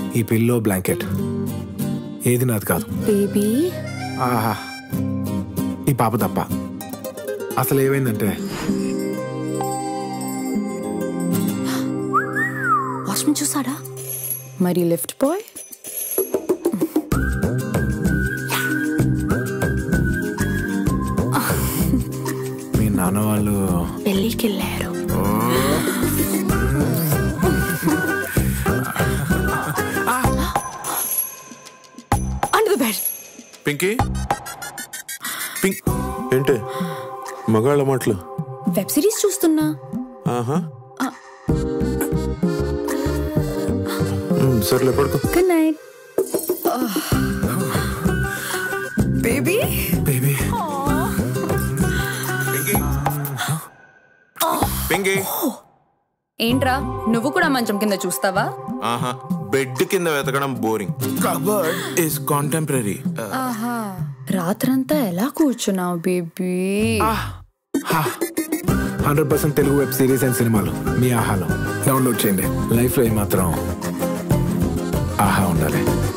ఈ pillow blanket ఏది నాది కాదు బేబీ ఆహా ఈ పాప తప్ప అసలు ఏమైందంటే వాష్రూమ్ చూసాడా మరి లిఫ్ట్ బాయ్ మీ నాన్న వాళ్ళు పెళ్ళికి వెళ్ళారు under the bed Pinky pink ఏంటి మగాళ్ళ మాటలు వెబ్ సిరీస్ చూస్తున్నా ఆహా మ్, సర్లే పడుకో good night baby baby Pinky ఏంట్రా నువ్వు కూడా మంచం కింద చూస్తావా ఆహా బెడ్ కింద వెతకడం బోరింగ్ కబర్డ్ ఇస్ కాంటెంపరీ ఆహా రాత్రంతా ఎలా కూర్చున్నావు baby hundred percent Telugu web series and సినిమాలు మీ ఆహాలో డౌన్లోడ్ చేయండి లైఫ్లో ఏమాత్రం ఆహా ఉండాలి